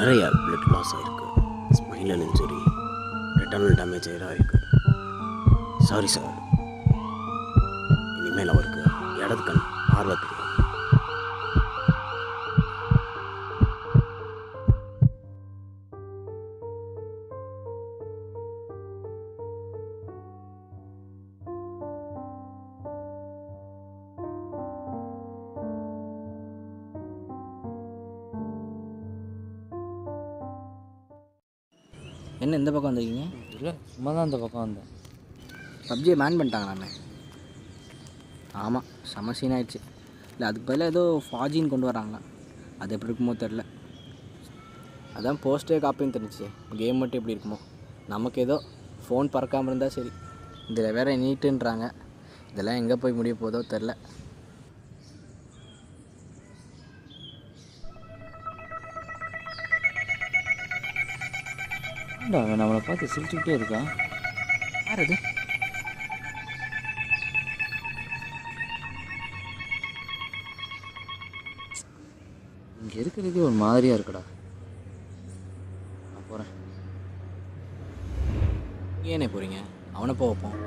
நிறைய blood loss ஆகிருக்கு spinal injury ரெட்டர்னல் டேமேஜ் ஆகிருக்கு சாரி சார் இனிமேல் அவருக்கு இடது கண் பார்வை தெரியும் என்ன இந்த பக்கம் வந்திருக்கீங்க இல்லை சும்மா தான் அந்த பக்கம் வந்தேன் பப்ஜியை பேன் பண்ணிட்டாங்களாண்ணே ஆமாம் செம சீன் ஆயிடுச்சு இல்லை அதுக்கு பதிலாக ஏதோ ஃபாஜின்னு கொண்டு வராங்களாம் அது எப்படி இருக்குமோ தெரில அதான் போஸ்டே காப்பின்னு தெரிஞ்சிச்சு கேம் மட்டும் எப்படி இருக்குமோ நமக்கு ஏதோ ஃபோன் பறக்காமல் இருந்தால் சரி இதில் வேற நீட்டுன்றாங்க இதெல்லாம் எங்கே போய் முடிய போதோ தெரில ஏன்டா அவன் நம்மளை பார்த்து சிரிச்சுக்கிட்டே இருக்கான் யார் அது இங்கே இருக்கிறதே ஒரு மாதிரியாக இருக்குடா நான் போகிறேன் ஏனே போகிறீங்க அவனை போக வைப்போம்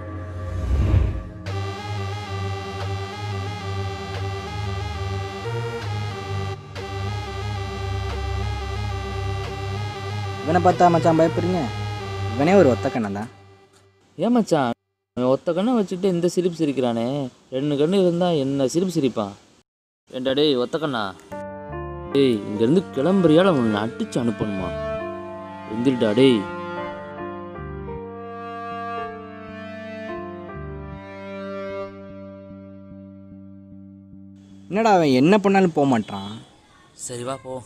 இவனை பார்த்தா மச்சான் பயப்படுறீங்க இவனே ஒரு ஒத்த கண்ணன் தான் ஏன் மச்சான் அவன் ஒத்த கண்ணை வச்சுட்டு இந்த சிரிப்பு சிரிக்கிறானே ரெண்டு கண்ணு இருந்தால் என்ன சிரிப்பு சிரிப்பான் ஏண்டா டேய் ஒத்த கண்ணா டேய் இங்கேருந்து கிளம்புறியால உன்னை அடிச்சு அனுப்பணுமா எந்திரிடா டேய் என்னடா அவன் என்ன பண்ணாலும் போக மாட்டான் சரி வா போ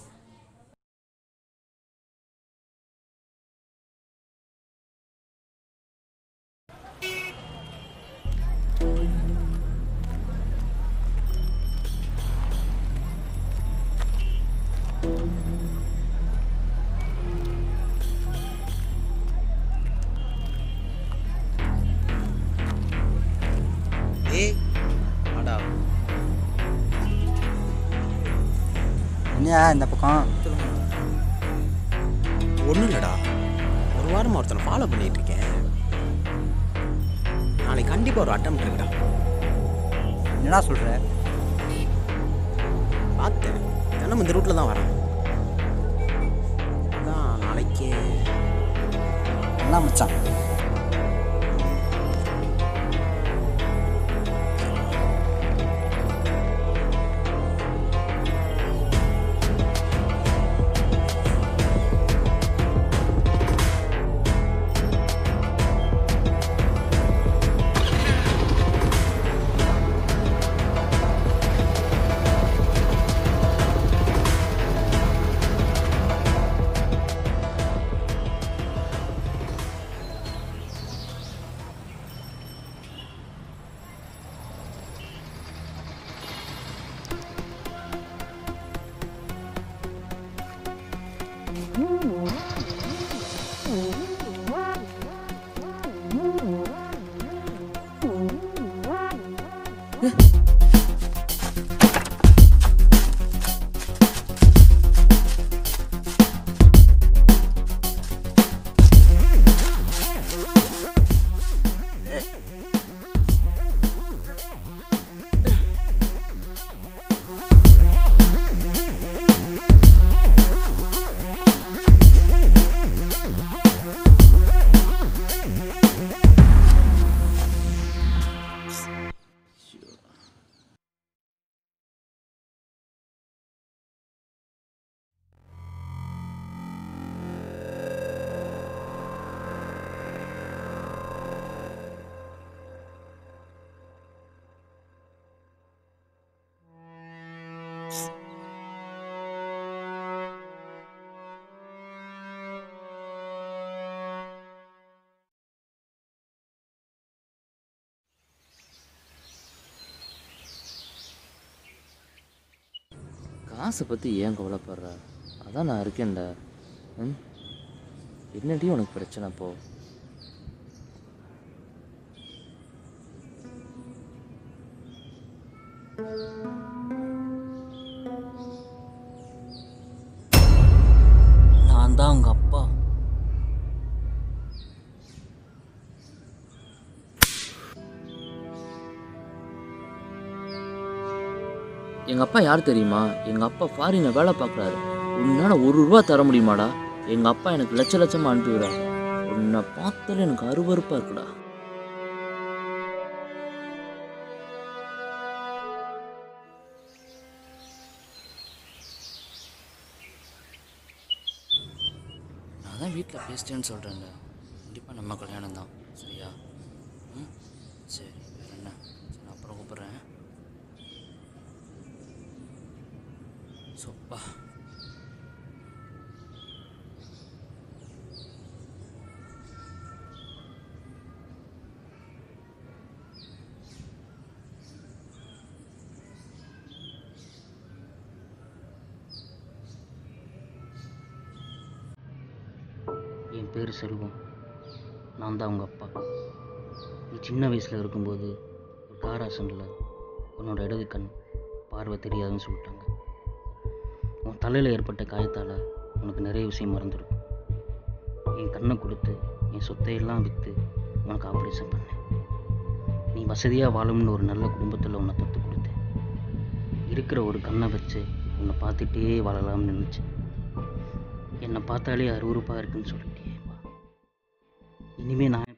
ஏய் ஆடா என்னையா இந்த பக்கம் ஒன்றும் இல்லைடா ஒரு வாரமாக ஒருத்தனை ஃபாலோ பண்ணிட்டு இருக்கேன் நாளைக்கு கண்டிப்பாக ஒரு அட்டம் இருக்குடா என்னடா சொல்கிற பார்த்தேன் தினம் இந்த ரூட்டில் தான் வரேன் அதான் நாளைக்கு என்ன மச்சான் காசை பற்றி ஏன் கவலைப்படுற அதான் நான் இருக்கேன்டா ம் என்னடி உனக்கு பிரச்சனை போ எங்கள் அப்பா யார் தெரியுமா எங்கள் அப்பா ஃபாரினை வேலை பார்க்குறாரு உன்னால் ஒரு ரூபா தர முடியுமாடா எங்கள் அப்பா எனக்கு லட்ச லட்சமாக அனுப்பிவிடாரு உன்னை பார்த்தாலே எனக்கு அருவருப்பாக இருக்குடா நான் தான் வீட்டில் பேசிட்டேன்னு சொல்கிறேன்ல கண்டிப்பாக நம்ம கல்யாணம் தான் சரியா ம் சரி வேற என்ன சரி நான் அப்புறம் கூப்பிட்றேன் சொப்பா என் பேர் செல்வம் நான் தான் உங்கள் அப்பா நீ சின்ன வயசில் இருக்கும்போது ஒரு கார் ஆக்சிடெண்ட்டில் உன்னோட இடது கண் பார்வை தெரியாதுன்னு சொல்லிட்டாங்க உன் தலையில் ஏற்பட்ட காயத்தால் உனக்கு நிறைய விஷயம் மறந்துருக்கும் என் கண்ணை கொடுத்து என் சொத்தையெல்லாம் விற்று உனக்கு ஆப்ரேஷன் பண்ணேன் நீ வசதியாக வாழும்னு ஒரு நல்ல குடும்பத்தில் உன்னை தத்து கொடுத்தேன் இருக்கிற ஒரு கண்ணை வச்சு உன்னை பார்த்துட்டே வாழலாம்னு நினச்சேன் என்னை பார்த்தாலே அருவருப்பாக இருக்குன்னு சொல்லிட்டேப்பா இனிமே நான்